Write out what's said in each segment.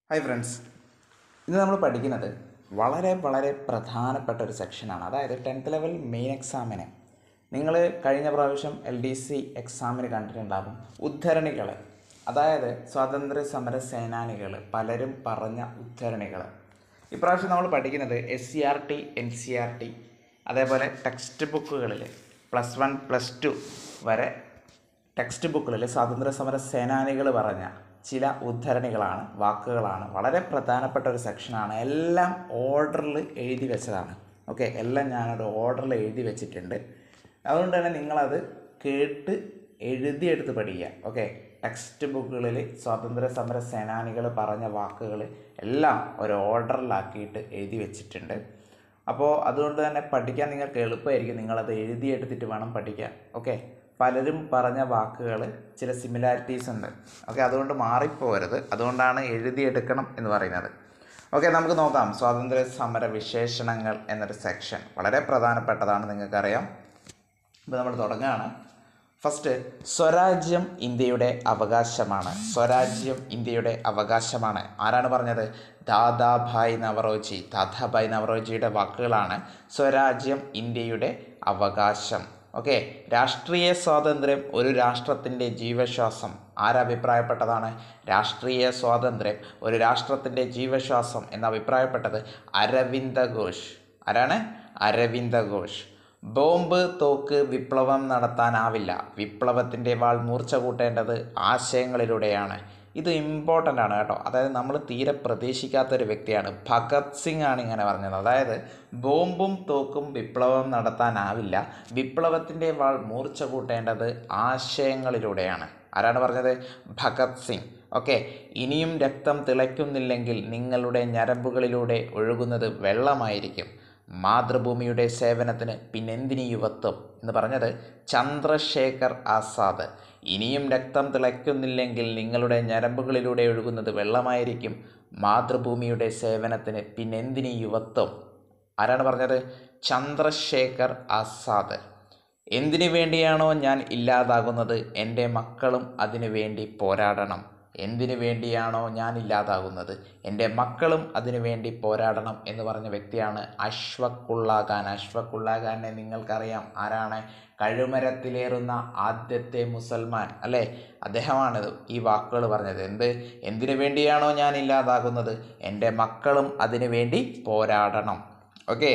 hi friends ഇന്ന് നമ്മൾ പഠിക്കുന്നത് വളരെ വളരെ പ്രധാനപ്പെട്ട ഒരു സെക്ഷനാണ് അതായത് ടെൻത്ത് ലെവൽ മെയിൻ എക്സാമിന് നിങ്ങൾ കഴിഞ്ഞ പ്രാവശ്യം എൽ ഡി സി എക്സാമിന് കണ്ടിട്ടുണ്ടാകും ഉദ്ധരണികൾ അതായത് സ്വാതന്ത്ര്യ സമര സേനാനികൾ പലരും പറഞ്ഞ ഉദ്ധരണികൾ ഇപ്രാവശ്യം നമ്മൾ പഠിക്കുന്നത് S C R T N C R T അതേപോലെ ടെക്സ്റ്റ് ബുക്കുകളിൽ പ്ലസ് വൺ പ്ലസ് ടു വരെ ടെക്സ്റ്റ് ബുക്കുകളിൽ സ്വാതന്ത്ര്യ സമര സേനാനികൾ പറഞ്ഞ ചില ഉദ്ധരണികളാണ് വാക്കുകളാണ് വളരെ പ്രധാനപ്പെട്ട ഒരു സെക്ഷനാണ് എല്ലാം ഓർഡറിൽ എഴുതി വെച്ചതാണ് ഓക്കെ എല്ലാം ഞാനൊരു ഓർഡറിൽ എഴുതി വെച്ചിട്ടുണ്ട് അതുകൊണ്ട് തന്നെ നിങ്ങളത് കേട്ട് എഴുതിയെടുത്ത് പഠിക്കുക ഓക്കെ ടെക്സ്റ്റ് ബുക്കുകളിൽ സ്വാതന്ത്ര്യ സമര സേനാനികൾ പറഞ്ഞ വാക്കുകൾ എല്ലാം ഒരു ഓർഡറിലാക്കിയിട്ട് എഴുതി വെച്ചിട്ടുണ്ട് അപ്പോൾ അതുകൊണ്ട് തന്നെ പഠിക്കാൻ നിങ്ങൾക്ക് എളുപ്പമായിരിക്കും നിങ്ങളത് എഴുതിയെടുത്തിട്ട് വേണം പഠിക്കാൻ ഓക്കെ പലരും പറഞ്ഞ വാക്കുകൾ ചില സിമിലാരിറ്റീസ് ഉണ്ട് ഓക്കെ അതുകൊണ്ട് മാറിപ്പോരുത് അതുകൊണ്ടാണ് എഴുതിയെടുക്കണം എന്ന് പറയുന്നത് ഓക്കെ നമുക്ക് നോക്കാം സ്വാതന്ത്ര്യ സമര വിശേഷണങ്ങൾ എന്നൊരു സെക്ഷൻ വളരെ പ്രധാനപ്പെട്ടതാണ് നിങ്ങൾക്കറിയാം ഇപ്പോൾ നമ്മൾ തുടങ്ങുകയാണ് ഫസ്റ്റ് സ്വരാജ്യം ഇന്ത്യയുടെ അവകാശമാണ് സ്വരാജ്യം ഇന്ത്യയുടെ അവകാശമാണ് ആരാണ് പറഞ്ഞത് ദാദാഭായ് നവറോജി ദാദാഭായ് നവറോജിയുടെ വാക്കുകളാണ് സ്വരാജ്യം ഇന്ത്യയുടെ അവകാശം ഓക്കെ രാഷ്ട്രീയ സ്വാതന്ത്ര്യം ഒരു രാഷ്ട്രത്തിൻ്റെ ജീവശ്വാസം ആരഭിപ്രായപ്പെട്ടതാണ് രാഷ്ട്രീയ സ്വാതന്ത്ര്യം ഒരു രാഷ്ട്രത്തിൻ്റെ ജീവശ്വാസം എന്ന് അഭിപ്രായപ്പെട്ടത് അരവിന്ദ ഘോഷ് ആരാണ് അരവിന്ദ ഘോഷ് ബോംബ് തോക്ക് വിപ്ലവം നടത്താനാവില്ല വിപ്ലവത്തിൻ്റെ വാൾ മൂർച്ച കൂട്ടേണ്ടത് ആശയങ്ങളിലൂടെയാണ് ഇത് ഇമ്പോർട്ടൻ്റ് ആണ് കേട്ടോ അതായത് നമ്മൾ തീരെ പ്രതീക്ഷിക്കാത്ത ഒരു വ്യക്തിയാണ് ഭഗത് സിംഗ് ആണ് ഇങ്ങനെ പറഞ്ഞത് അതായത് ബോംബും തോക്കും വിപ്ലവം നടത്താനാവില്ല വിപ്ലവത്തിൻ്റെ വാൾ മൂർച്ച കൂട്ടേണ്ടത് ആശയങ്ങളിലൂടെയാണ് ആരാണ് പറഞ്ഞത് ഭഗത് സിംഗ് ഓക്കെ ഇനിയും രക്തം തിളയ്ക്കുന്നില്ലെങ്കിൽ നിങ്ങളുടെ ഞരമ്പുകളിലൂടെ ഒഴുകുന്നത് വെള്ളമായിരിക്കും മാതൃഭൂമിയുടെ സേവനത്തിന് പിന്നെന്തിനി യുവത്വം എന്ന് പറഞ്ഞത് ചന്ദ്രശേഖർ ആസാദ് ഇനിയും രക്തം തിളയ്ക്കുന്നില്ലെങ്കിൽ നിങ്ങളുടെ ഞരമ്പുകളിലൂടെ ഒഴുകുന്നത് വെള്ളമായിരിക്കും മാതൃഭൂമിയുടെ സേവനത്തിന് പിന്നെന്തിനി യുവത്വം ആരാണ് പറഞ്ഞത് ചന്ദ്രശേഖർ ആസാദ് എന്തിനു വേണ്ടിയാണോ ഞാൻ ഇല്ലാതാകുന്നത് എൻ്റെ മക്കളും അതിനു വേണ്ടി പോരാടണം എന്തിനു വേണ്ടിയാണോ ഞാൻ ഇല്ലാതാകുന്നത് എൻ്റെ മക്കളും അതിനു വേണ്ടി പോരാടണം എന്ന് പറഞ്ഞ വ്യക്തിയാണ് അശ്വക്കുള്ള ഖാൻ അശ്വക്കുള്ള ഖാനെ നിങ്ങൾക്കറിയാം ആരാണ് കഴുമരത്തിലേറുന്ന ആദ്യത്തെ മുസൽമാൻ അല്ലേ അദ്ദേഹമാണ് ഈ വാക്കുകൾ പറഞ്ഞത് എന്ത് എന്തിനു വേണ്ടിയാണോ ഞാൻ ഇല്ലാതാകുന്നത് എൻ്റെ മക്കളും അതിനു വേണ്ടി പോരാടണം ഓക്കെ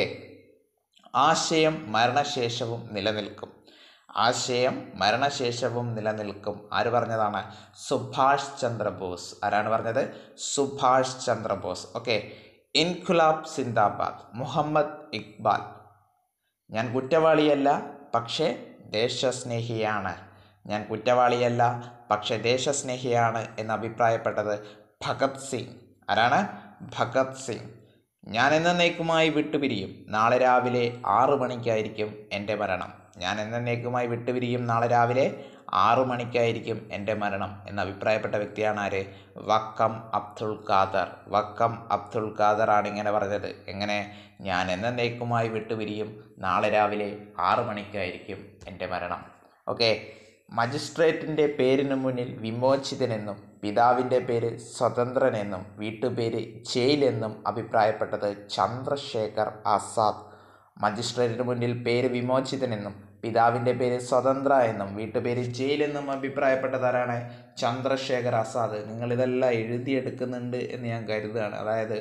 ആശയം മരണശേഷവും നിലനിൽക്കും ആശയം മരണശേഷവും നിലനിൽക്കും ആര് പറഞ്ഞതാണ് സുഭാഷ് ചന്ദ്രബോസ് ആരാണ് പറഞ്ഞത് സുഭാഷ് ചന്ദ്രബോസ് ഓക്കെ ഇൻഖുലാബ് സിന്ദാബാദ് മുഹമ്മദ് ഇക്ബാൽ ഞാൻ കുറ്റവാളിയല്ല പക്ഷേ ദേശസ്നേഹിയാണ് ഞാൻ കുറ്റവാളിയല്ല പക്ഷേ ദേശസ്നേഹിയാണ് എന്ന് അഭിപ്രായപ്പെട്ടത് ഭഗത് സിംഗ് ആരാണ് ഭഗത് സിംഗ് ഞാൻ എന്നേക്കുമായി വിട്ടുപിരിയും നാളെ രാവിലെ ആറു മണിക്കായിരിക്കും എൻ്റെ മരണം ഞാൻ എന്നേക്കുമായി വിട്ടുപിരിയും നാളെ രാവിലെ ആറു മണിക്കായിരിക്കും എൻ്റെ മരണം എന്ന് അഭിപ്രായപ്പെട്ട വ്യക്തിയാണ് ആര് വക്കം അബ്ദുൾ ഖാദർ വക്കം അബ്ദുൾ ഖാദർ ആണ് ഇങ്ങനെ പറഞ്ഞത് എങ്ങനെ ഞാൻ എന്നേക്കുമായി വിട്ടുപിരിയും നാളെ രാവിലെ ആറു മണിക്കായിരിക്കും എൻ്റെ മരണം ഓക്കെ മജിസ്ട്രേറ്റിൻ്റെ പേരിനു മുന്നിൽ വിമോചിതനെന്നും പിതാവിൻ്റെ പേര് സ്വതന്ത്രനെന്നും വീട്ടുപേര് ജയിലെന്നും അഭിപ്രായപ്പെട്ടത് ചന്ദ്രശേഖർ ആസാദ് മജിസ്ട്രേറ്റിന് മുന്നിൽ പേര് വിമോചിതനെന്നും പിതാവിൻ്റെ പേര് സ്വതന്ത്ര എന്നും വീട്ടുപേര് ജയിലെന്നും അഭിപ്രായപ്പെട്ടത് ആരാണ് ചന്ദ്രശേഖർ ആസാദ് നിങ്ങളിതെല്ലാം എഴുതിയെടുക്കുന്നുണ്ട് എന്ന് ഞാൻ കരുതുകയാണ് അതായത്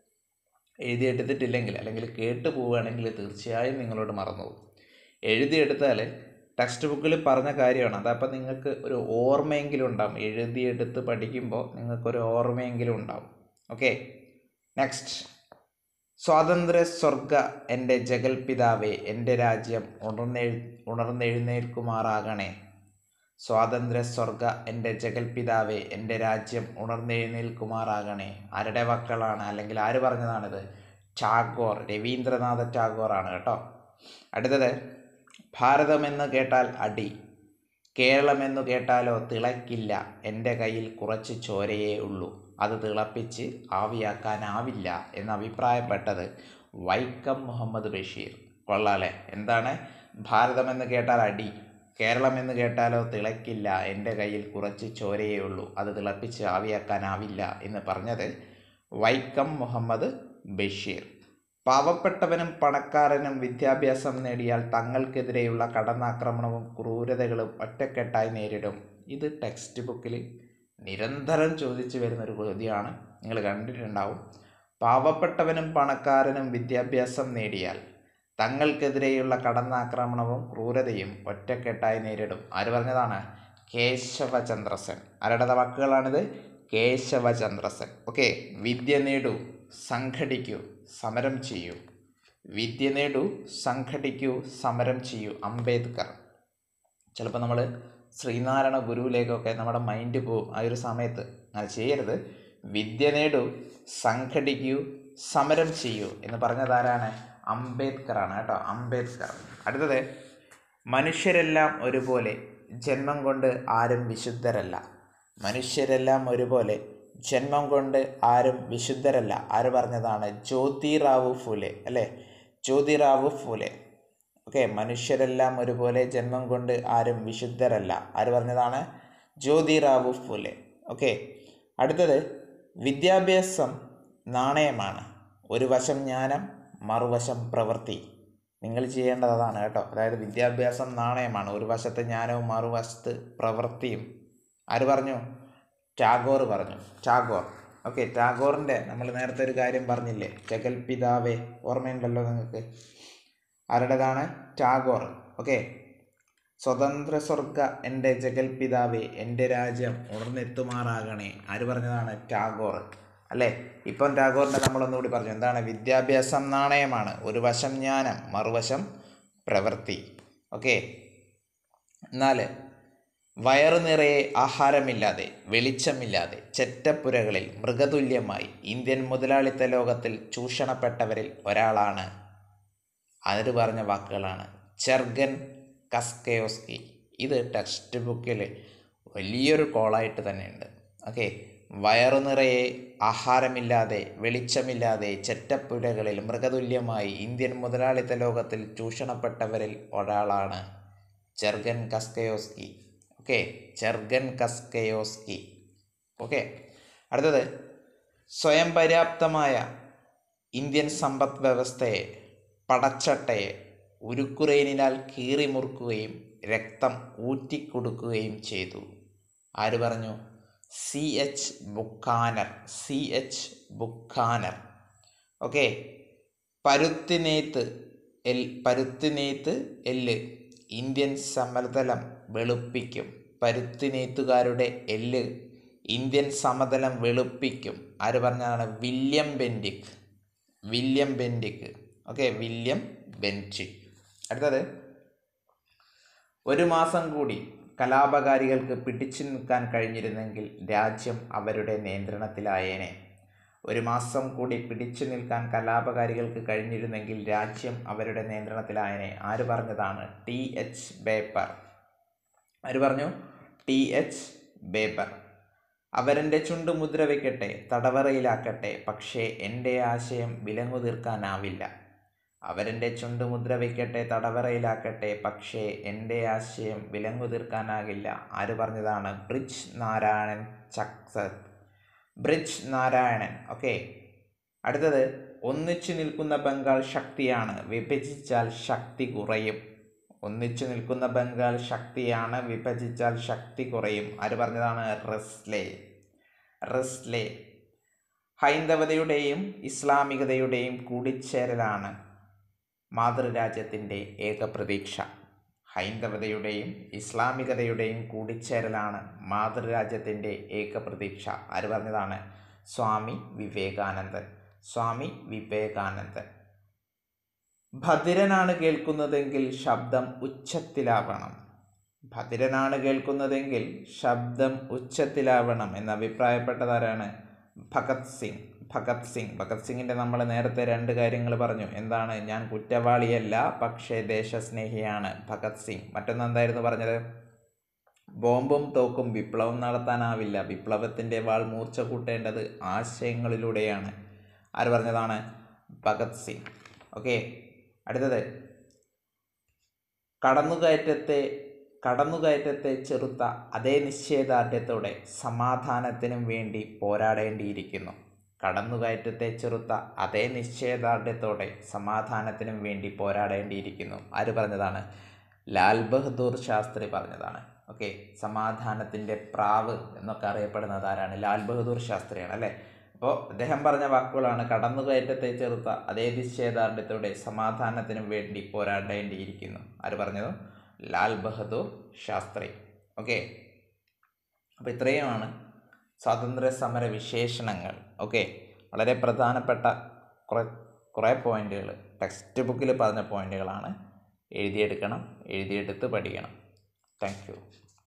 എഴുതിയെടുത്തിട്ടില്ലെങ്കിൽ അല്ലെങ്കിൽ കേട്ടു പോവുകയാണെങ്കിൽ തീർച്ചയായും നിങ്ങളോട് മറന്നുപോകും എഴുതിയെടുത്താൽ ടെക്സ്റ്റ് ബുക്കിൽ പറഞ്ഞ കാര്യമാണ് അതപ്പോൾ നിങ്ങൾക്ക് ഒരു ഓർമ്മയെങ്കിലും ഉണ്ടാവും എഴുതിയെടുത്ത് പഠിക്കുമ്പോൾ നിങ്ങൾക്കൊരു ഓർമ്മയെങ്കിലും ഉണ്ടാവും ഓക്കെ നെക്സ്റ്റ് സ്വാതന്ത്ര്യ സ്വർഗ എൻ്റെ ജഗൽപിതാവേ എൻ്റെ രാജ്യം ഉണർന്നെഴു ഉണർന്നെഴുന്നേൽക്കുമാറാകണേ സ്വാതന്ത്ര്യ സ്വർഗ എൻ്റെ ജഗൽപിതാവേ എൻ്റെ രാജ്യം ഉണർന്നെഴുന്നേൽക്കുമാറാകണേ ആരുടെ വാക്കുകളാണ് അല്ലെങ്കിൽ ആര് പറഞ്ഞതാണിത് ടാഗോർ രവീന്ദ്രനാഥ ടാഗോറാണ് കേട്ടോ അടുത്തത് ഭാരതമെന്ന് കേട്ടാൽ അടി കേരളമെന്നു കേട്ടാലോ തിളക്കില്ല എൻ്റെ കയ്യിൽ കുറച്ച് ചോരയേ ഉള്ളൂ അത് തിളപ്പിച്ച് ആവിയാക്കാനാവില്ല എന്ന് അഭിപ്രായപ്പെട്ടത് വൈക്കം മുഹമ്മദ് ബഷീർ കൊള്ളാലെ എന്താണ് ഭാരതമെന്ന് കേട്ടാൽ അടി കേരളമെന്ന് കേട്ടാലോ തിളക്കില്ല എൻ്റെ കയ്യിൽ കുറച്ച് ചോരയേ ഉള്ളൂ അത് തിളപ്പിച്ച് ആവിയാക്കാനാവില്ല എന്ന് പറഞ്ഞത് വൈക്കം മുഹമ്മദ് ബഷീർ പാവപ്പെട്ടവനും പണക്കാരനും വിദ്യാഭ്യാസം നേടിയാൽ തങ്ങൾക്കെതിരെയുള്ള കടന്നാക്രമണവും ക്രൂരതകളും ഒറ്റക്കെട്ടായി നേരിടും ഇത് ടെക്സ്റ്റ് ബുക്കിൽ നിരന്തരം ചോദിച്ചു വരുന്ന ഒരു ചോദ്യമാണ് നിങ്ങൾ കണ്ടിട്ടുണ്ടാവും പാവപ്പെട്ടവനും പണക്കാരനും വിദ്യാഭ്യാസം നേടിയാൽ തങ്ങൾക്കെതിരെയുള്ള കടന്നാക്രമണവും ക്രൂരതയും ഒറ്റക്കെട്ടായി നേരിടും ആര് പറഞ്ഞതാണ് കേശവചന്ദ്രസൻ ആരുടെ വാക്കുകളാണിത് കേശവചന്ദ്രസൻ ഓക്കെ വിദ്യ നേടൂ സംഘടിക്കൂ സമരം ചെയ്യൂ വിദ്യ നേടൂ സംഘടിക്കൂ സമരം ചെയ്യൂ അംബേദ്കർ ചിലപ്പോൾ നമ്മൾ ശ്രീനാരായണ ഗുരുവിലേക്കൊക്കെ നമ്മുടെ മൈൻഡ് പോവും ആ ഒരു സമയത്ത് അങ്ങനെ ചെയ്യരുത് വിദ്യ നേടൂ സംഘടിക്കൂ സമരം ചെയ്യൂ എന്ന് പറഞ്ഞതാരാണ് അംബേദ്കറാണ് കേട്ടോ അംബേദ്കർ അടുത്തത് മനുഷ്യരെല്ലാം ഒരുപോലെ ജന്മം കൊണ്ട് ആരും വിശുദ്ധരല്ല മനുഷ്യരെല്ലാം ഒരുപോലെ ജന്മം കൊണ്ട് ആരും വിശുദ്ധരല്ല ആര് പറഞ്ഞതാണ് ജ്യോതിറാവു ഫുലെ അല്ലേ ജ്യോതിറാവു ഫുലെ ഓക്കെ മനുഷ്യരെല്ലാം ഒരുപോലെ ജന്മം കൊണ്ട് ആരും വിശുദ്ധരല്ല ആര് പറഞ്ഞതാണ് ജ്യോതിറാവു ഫുലെ ഓക്കെ അടുത്തത് വിദ്യാഭ്യാസം നാണയമാണ് ഒരു വശം ജ്ഞാനം മറുവശം പ്രവൃത്തി നിങ്ങൾ ചെയ്യേണ്ടത് അതാണ് കേട്ടോ അതായത് വിദ്യാഭ്യാസം നാണയമാണ് ഒരു വശത്ത് ജ്ഞാനവും മറുവശത്ത് പ്രവൃത്തിയും ആര് പറഞ്ഞു ടാഗോർ പറഞ്ഞു ടാഗോർ ഓക്കെ ടാഗോറിൻ്റെ നമ്മൾ നേരത്തെ ഒരു കാര്യം പറഞ്ഞില്ലേ ജഗൽപിതാവേ ഓർമ്മയുണ്ടല്ലോ നിങ്ങൾക്ക് ആരുടേതാണ് ടാഗോർ ഓക്കെ സ്വതന്ത്ര സ്വർഗ എൻ്റെ ജഗൽപിതാവേ എൻ്റെ രാജ്യം ഉണർന്നെത്തുമാറാകണേ ആര് പറഞ്ഞതാണ് ടാഗോർ അല്ലേ ഇപ്പം ടാഗോറിനെ നമ്മളൊന്നുകൂടി പറഞ്ഞു എന്താണ് വിദ്യാഭ്യാസം നാണയമാണ് ഒരു വശം ജ്ഞാനം മറുവശം പ്രവൃത്തി ഓക്കെ നാല് വയറു നിറയെ ആഹാരമില്ലാതെ വെളിച്ചമില്ലാതെ ചെറ്റപ്പുരകളിൽ മൃഗതുല്യമായി ഇന്ത്യൻ മുതലാളിത്ത ലോകത്തിൽ ചൂഷണപ്പെട്ടവരിൽ ഒരാളാണ് അതിന് പറഞ്ഞ വാക്കുകളാണ് ചെർഗൻ കസ്കയോസ്കി ഇത് ടെക്സ്റ്റ് ബുക്കിൽ വലിയൊരു കോളായിട്ട് തന്നെയുണ്ട് ഓക്കെ വയറു നിറയെ ആഹാരമില്ലാതെ വെളിച്ചമില്ലാതെ ചെറ്റപ്പുരകളിൽ മൃഗതുല്യമായി ഇന്ത്യൻ മുതലാളിത്ത ലോകത്തിൽ ചൂഷണപ്പെട്ടവരിൽ ഒരാളാണ് ചെർഗൻ കസ്കയോസ്കി ഓക്കെ ചെർഗൻ കസ്കയോസ്കി ഓക്കെ അടുത്തത് സ്വയം പര്യാപ്തമായ ഇന്ത്യൻ സമ്പദ് വ്യവസ്ഥയെ പടച്ചട്ടയെ ഉരുക്കുറേനിനാൽ കീറിമുറുക്കുകയും രക്തം ഊറ്റിക്കൊടുക്കുകയും ചെയ്തു ആര് പറഞ്ഞു C H Buchanan C H Buchanan okay പരുത്തിനേത്ത് എൽ പരുത്തിനേത്ത് എല്ല് ഇന്ത്യൻ സമതലം വെളുപ്പിക്കും പരുത്തിനേത്തുകാരുടെ എല്ല് ഇന്ത്യൻ സമതലം വെളുപ്പിക്കും ആര് പറഞ്ഞതാണ് William Bentinck William Bentinck okay William Bentinck അടുത്തത് ഒരു മാസം കൂടി കലാപകാരികൾക്ക് പിടിച്ചു നിൽക്കാൻ കഴിഞ്ഞിരുന്നെങ്കിൽ രാജ്യം അവരുടെ നിയന്ത്രണത്തിലായേനെ ഒരു മാസം കൂടി പിടിച്ചു നിൽക്കാൻ കലാപകാരികൾക്ക് കഴിഞ്ഞിരുന്നെങ്കിൽ രാജ്യം അവരുടെ നിയന്ത്രണത്തിലായേനെ ആര് പറഞ്ഞതാണ് ടി എച്ച് ബേപ്പർ ആര് പറഞ്ഞു ടി എച്ച് ബേപ്പർ അവരെൻ്റെ ചുണ്ട് മുദ്ര വയ്ക്കട്ടെ തടവറയിലാക്കട്ടെ പക്ഷേ എൻ്റെ ആശയം വിലങ്ങു തീർക്കാനാവില്ല അവരെൻ്റെ ചുണ്ട് മുദ്ര വയ്ക്കട്ടെ തടവറയിലാക്കട്ടെ പക്ഷേ എൻ്റെ ആശയം വിലങ്ങു തീർക്കാനാകില്ല ആര് പറഞ്ഞതാണ് ബ്രിജ് നാരായണൻ ചക്സത് ബ്രിജ് നാരായണൻ ഓക്കെ അടുത്തത് ഒന്നിച്ചു നിൽക്കുന്ന ബംഗാൾ ശക്തിയാണ് വിഭജിച്ചാൽ ശക്തി കുറയും ഒന്നിച്ചു നിൽക്കുന്ന ബംഗാൾ ശക്തിയാണ് വിഭജിച്ചാൽ ശക്തി കുറയും ആര് പറഞ്ഞതാണ് റെസ്ലെ റെസ്ലെ ഹൈന്ദവതയുടെയും ഇസ്ലാമികതയുടെയും കൂടിച്ചേരലാണ് മാതൃരാജ്യത്തിൻ്റെ ഏക പ്രതീക്ഷ ഹൈന്ദവതയുടെയും ഇസ്ലാമികതയുടെയും കൂടിച്ചേരലാണ് മാതൃരാജ്യത്തിൻ്റെ ഏക പ്രതീക്ഷ ആര് പറഞ്ഞതാണ് സ്വാമി വിവേകാനന്ദൻ സ്വാമി വിവേകാനന്ദൻ ഭദ്രനാണ് കേൾക്കുന്നതെങ്കിൽ ശബ്ദം ഉച്ചത്തിലാവണം ഭദ്രനാണ് കേൾക്കുന്നതെങ്കിൽ ശബ്ദം ഉച്ചത്തിലാവണം എന്ന് അഭിപ്രായപ്പെട്ടതാരാണ് ഭഗത് സിംഗ് ഭഗത് സിംഗ് ഭഗത് സിംഗിൻ്റെ നമ്മൾ നേരത്തെ രണ്ട് കാര്യങ്ങൾ പറഞ്ഞു എന്താണ് ഞാൻ കുറ്റവാളിയല്ല പക്ഷേ ദേശസ്നേഹിയാണ് ഭഗത് സിംഗ് മറ്റൊന്ന് എന്തായിരുന്നു പറഞ്ഞത് ബോംബും തോക്കും വിപ്ലവം നടത്താനാവില്ല വിപ്ലവത്തിൻ്റെ വാൾ മൂർച്ച കൂട്ടേണ്ടത് ആശയങ്ങളിലൂടെയാണ് ആര് പറഞ്ഞതാണ് ഭഗത് സിംഗ് ഓക്കെ അടുത്തത് കടന്നുകയറ്റത്തെ കടന്നുകയറ്റത്തെ ചെറുത്ത അതേ നിശ്ചയദാർഢ്യത്തോടെ സമാധാനത്തിനും വേണ്ടി പോരാടേണ്ടിയിരിക്കുന്നു കടന്നുകയറ്റത്തെ ചെറുത്ത അതേ നിശ്ചയദാർഢ്യത്തോടെ സമാധാനത്തിനും വേണ്ടി പോരാടേണ്ടിയിരിക്കുന്നു ആര് പറഞ്ഞതാണ് ലാൽ ബഹദൂർ ശാസ്ത്രി പറഞ്ഞതാണ് ഓക്കെ സമാധാനത്തിൻ്റെ പ്രാവ് എന്നൊക്കെ അറിയപ്പെടുന്നത് ആരാണ് ലാൽ ബഹദൂർ ശാസ്ത്രിയാണ് അല്ലേ അപ്പോൾ അദ്ദേഹം പറഞ്ഞ വാക്കുകളാണ് കടന്നുകയറ്റത്തെ ചെറുത്ത അതേ നിശ്ചയദാർഢ്യത്തോടെ സമാധാനത്തിനും വേണ്ടി പോരാടേണ്ടിയിരിക്കുന്നു ആര് പറഞ്ഞത് ലാൽ ബഹദൂർ ശാസ്ത്രി ഓക്കെ അപ്പോൾ ഇത്രയുമാണ് സ്വാതന്ത്ര്യ സമര വിശേഷണങ്ങൾ ഓക്കെ വളരെ പ്രധാനപ്പെട്ട കുറേ കുറേ പോയിന്റുകൾ ടെക്സ്റ്റ് ബുക്കിൽ പറഞ്ഞ പോയിന്റുകളാണ് എഴുതിയെടുക്കണം എഴുതിയെടുത്ത് പഠിക്കണം താങ്ക് യു